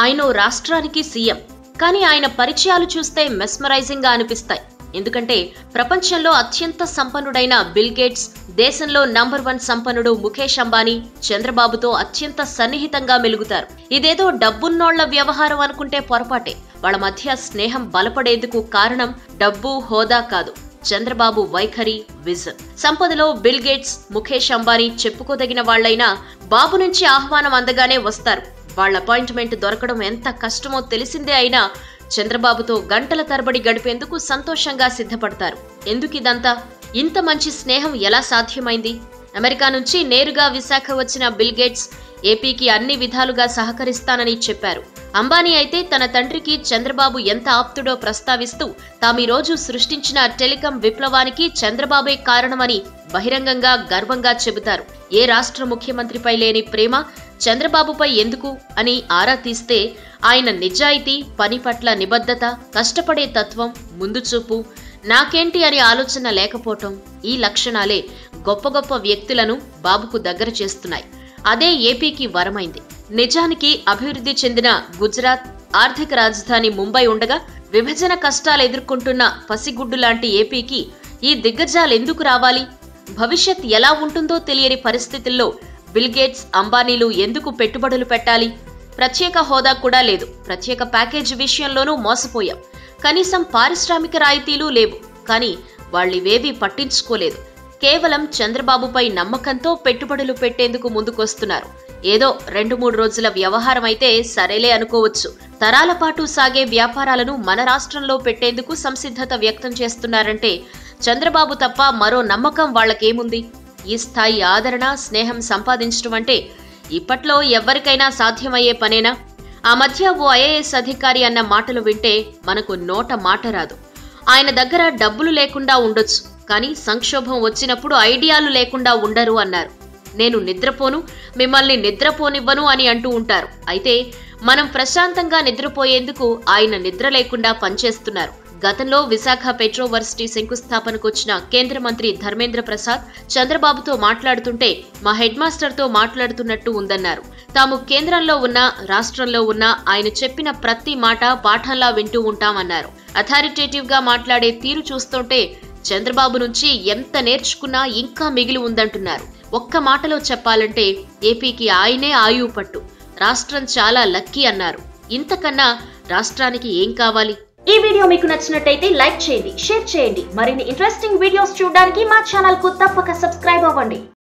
ఆయన ఓ రాష్ట్రానికి సీఎం కానీ ఆయన పరిచయాలు చూస్తే మెస్మరైజింగ్ గా అనిపిస్తాయి ఎందుకంటే ప్రపంచంలో అత్యంత సంపన్నుడైన బిల్ గేట్స్ దేశంలో నంబర్ వన్ సంపన్నుడు ముఖేష్ అంబానీ చంద్రబాబుతో అత్యంత సన్నిహితంగా మెలుగుతారు ఇదేదో డబ్బున్నోళ్ల వ్యవహారం అనుకుంటే పొరపాటే వాళ్ళ మధ్య స్నేహం బలపడేందుకు కారణం డబ్బు హోదా కాదు చంద్రబాబు వైఖరి విజన్ సంపదలో బిల్ గేట్స్ ముఖేష్ అంబానీ చెప్పుకోదగిన వాళ్లైనా బాబు నుంచి ఆహ్వానం అందగానే వస్తారు వాళ్ళ అపాయింట్మెంట్ దొరకడం ఎంత కష్టమో తెలిసిందే అయినా చంద్రబాబుతో గంటల తరబడి గడిపేందుకు సంతోషంగా సిద్ధపడతారు ఎందుకు ఇదంతా ఇంత మంచి స్నేహం ఎలా సాధ్యమైంది అమెరికా నుంచి నేరుగా విశాఖ వచ్చిన బిల్ గేట్స్ ఏపీకి అన్ని విధాలుగా సహకరిస్తానని చెప్పారు అంబానీ అయితే తన తండ్రికి చంద్రబాబు ఎంత ఆప్తుడో ప్రస్తావిస్తూ తామీరోజు సృష్టించిన టెలికాం విప్లవానికి చంద్రబాబే కారణమని బహిరంగంగా గర్వంగా చెబుతారు ఏ రాష్ట్ర ముఖ్యమంత్రిపై లేని ప్రేమ చంద్రబాబుపై ఎందుకు అని ఆరా తీస్తే ఆయన నిజాయితీ పని పట్ల నిబద్ధత కష్టపడే తత్వం ముందు చూపు నాకేంటి అనే ఆలోచన లేకపోవటం ఈ లక్షణాలే గొప్ప గొప్ప వ్యక్తులను బాబుకు దగ్గర చేస్తున్నాయి అదే ఏపీకి వరమైంది నిజానికి అభివృద్ధి చెందిన గుజరాత్ ఆర్థిక రాజధాని ముంబై ఉండగా విభజన కష్టాలు ఎదుర్కొంటున్న పసిగుడ్డు లాంటి ఏపీకి ఈ దిగ్గజాలు ఎందుకు రావాలి భవిష్యత్ ఎలా ఉంటుందో తెలియని పరిస్థితుల్లో బిల్ గేట్స్ అంబానీలు ఎందుకు పెట్టుబడులు పెట్టాలి ప్రత్యేక హోదా కూడా లేదు ప్రత్యేక ప్యాకేజ్ విషయంలోనూ మోసపోయాం కనీసం పారిశ్రామిక రాయితీలు లేవు కానీ వాళ్ళివేవీ పట్టించుకోలేదు కేవలం చంద్రబాబుపై నమ్మకంతో పెట్టుబడులు పెట్టేందుకు ముందుకొస్తున్నారు ఏదో రెండు మూడు రోజుల వ్యవహారం అయితే సరేలే అనుకోవచ్చు తరాల పాటు సాగే వ్యాపారాలను మన రాష్ట్రంలో పెట్టేందుకు సంసిద్ధత వ్యక్తం చేస్తున్నారంటే చంద్రబాబు తప్ప మరో నమ్మకం వాళ్ళకేముంది ఈ స్థాయి ఆదరణ స్నేహం సంపాదించడం అంటే ఇప్పట్లో ఎవ్వరికైనా సాధ్యమయ్యే పనేనా ఆ మధ్య ఓ ఐఏఎస్ అధికారి అన్న మాటలు వింటే మనకు నోట మాట రాదు ఆయన దగ్గర డబ్బులు లేకుండా ఉండొచ్చు కానీ సంక్షోభం వచ్చినప్పుడు ఐడియాలు లేకుండా ఉండరు అన్నారు నేను నిద్రపోను మిమ్మల్ని నిద్రపోనివ్వను అని అంటూ ఉంటారు అయితే మనం ప్రశాంతంగా నిద్రపోయేందుకు ఆయన నిద్ర లేకుండా పనిచేస్తున్నారు గతంలో విశాఖ పెట్రోవర్సిటీ శంకుస్థాపనకు వచ్చిన కేంద్ర మంత్రి ధర్మేంద్ర ప్రసాద్ చంద్రబాబుతో మాట్లాడుతుంటే మా హెడ్ మాస్టర్తో మాట్లాడుతున్నట్టు ఉందన్నారు తాము కేంద్రంలో ఉన్న రాష్ట్రంలో ఉన్న ఆయన చెప్పిన ప్రతి మాట పాఠంలా వింటూ ఉంటామన్నారు అథారిటేటివ్ గా మాట్లాడే తీరు చూస్తుంటే చంద్రబాబు నుంచి ఎంత నేర్చుకున్నా ఇంకా మిగిలి ఉందంటున్నారు ఒక్క మాటలో చెప్పాలంటే ఏపీకి ఆయనే ఆయువు పట్టు రాష్ట్రం చాలా లక్కీ అన్నారు ఇంతకన్నా రాష్ట్రానికి ఏం కావాలి ఈ వీడియో మీకు నచ్చినట్టయితే లైక్ చేయండి షేర్ చేయండి మరిన్ని ఇంట్రెస్టింగ్ వీడియోస్ చూడడానికి మా ఛానల్ కు తప్పక సబ్స్క్రైబ్ అవ్వండి